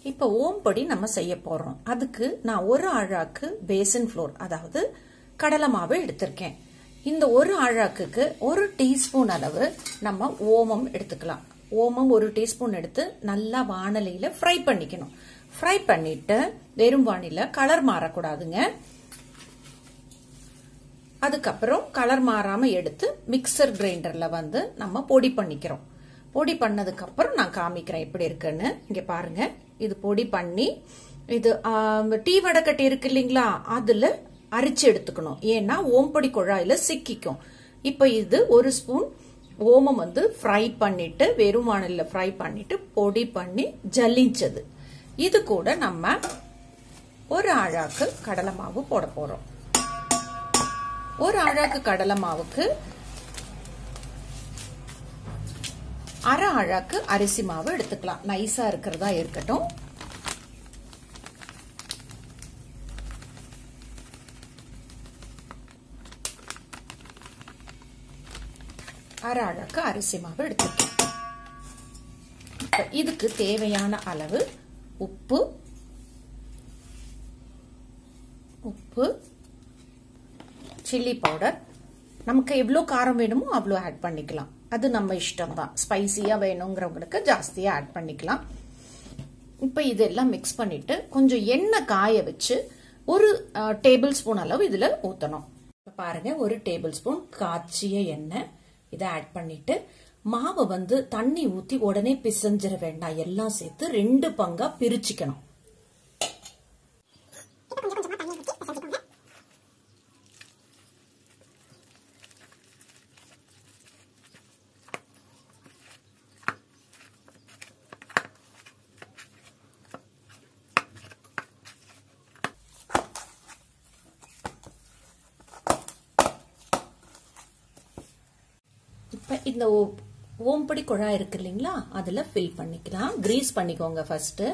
இப்போ ஓம்பொடி நம்ம செய்ய போறோம் அதுக்கு நான் ஒரு ஆழாக்கு பேசன் ஃப்ளோர் அதாவது கடலை மாவு எடுத்திருக்கேன் இந்த ஒரு ஆழாக்குக்கு ஒரு டீஸ்பூன் அளவு நம்ம ஓமம் எடுத்துக்கலாம் ஓமம் ஒரு டீஸ்பூன் எடுத்து நல்லா வானலியில ஃப்ரை பண்ணிக்கணும் ஃப்ரை பண்ணிட்டு வெறும் வானில கலர் மாறக்கூடாதுங்க அதுக்கப்புறம் கலர் மாறாம எடுத்து மிக்சர் கிரைண்டர்ல வந்து நம்ம பொடி பண்ணிக்கிறோம் பொடி பண்ணதுக்கு அப்புறம் நான் காமிக்கிறேன் எப்படி இருக்குன்னு இங்க பாருங்க இது பொடி பண்ணி இது டீ வடக்கட்டி இருக்கு இல்லைங்களா அதுல அரிச்சு எடுத்துக்கணும் ஏன்னா ஓம்பொடி குழாயில சிக்கிக்கும் இப்ப இது ஒரு ஸ்பூன் ஓமம் வந்து ஃப்ரை பண்ணிட்டு வெறும் வானல்ல ஃப்ரை பண்ணிட்டு பொடி பண்ணி ஜல்லிச்சது இது கூட நம்ம ஒரு ஆழாக்கு கடலை மாவு போட போறோம் ஒரு அழகு கடலை மாவுக்கு அரை அழகு அரிசி மாவு எடுத்துக்கலாம் நைஸா இருக்கிறதா இருக்கட்டும் அரை அழகு அரிசி மாவு எடுத்துக்கலாம் இதுக்கு தேவையான அளவு உப்பு உப்பு சில்லி பவுடர் நமக்கு எவ்வளோ காரம் வேணுமோ அவ்வளோ ஆட் பண்ணிக்கலாம் அது நம்ம இஷ்டம் தான் ஸ்பைசியாக வேணுங்கிறவங்களுக்கு ஜாஸ்தியாக ஆட் பண்ணிக்கலாம் இப்போ இதெல்லாம் மிக்ஸ் பண்ணிட்டு கொஞ்சம் எண்ணெய் காய வச்சு ஒரு டேபிள் ஸ்பூன் அளவு இதில் ஊற்றணும் பாருங்க ஒரு டேபிள் ஸ்பூன் காய்ச்சிய எண்ணெய் இதை ஆட் பண்ணிட்டு மாவை வந்து தண்ணி ஊற்றி உடனே பிசைஞ்சிட வேண்டாம் எல்லாம் சேர்த்து ரெண்டு பங்கா பிரிச்சுக்கணும் இப்போ இந்த ஓம்படி குழாய் இருக்கு இல்லைங்களா அதில் ஃபில் பண்ணிக்கலாம் கிரீஸ் பண்ணிக்கோங்க ஃபர்ஸ்ட்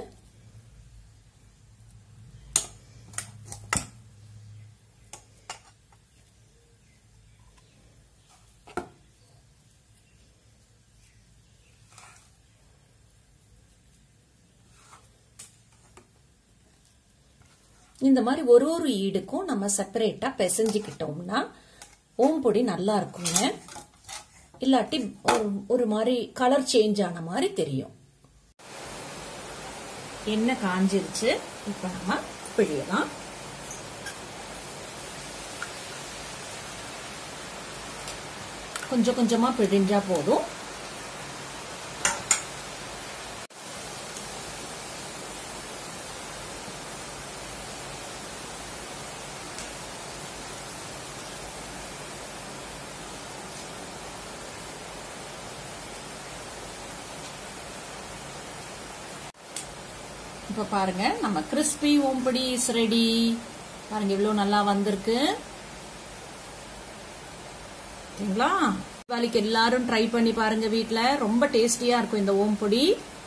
இந்த மாதிரி ஒரு ஒரு ஈடுக்கும் நம்ம செப்பரேட்டா பிசைஞ்சுக்கிட்டோம்னா ஓம்பொடி நல்லா இருக்குங்க இல்லாட்டி ஒரு மாதிரி கலர் சேஞ்ச் ஆன மாதிரி தெரியும் எண்ணெய் காஞ்சிருச்சு இப்ப நம்ம பிழியலாம் கொஞ்சம் கொஞ்சமா பிழிஞ்சா போதும் இப்ப பாருங்க நம்ம கிறிஸ்பி ஓம்படி இஸ் ரெடி பாருங்க இவ்வளவு நல்லா வந்திருக்கு சரிங்களா வேலைக்கு எல்லாரும் ட்ரை பண்ணி பாருங்க வீட்ல ரொம்ப டேஸ்டியா இருக்கும் இந்த ஓம்பொடி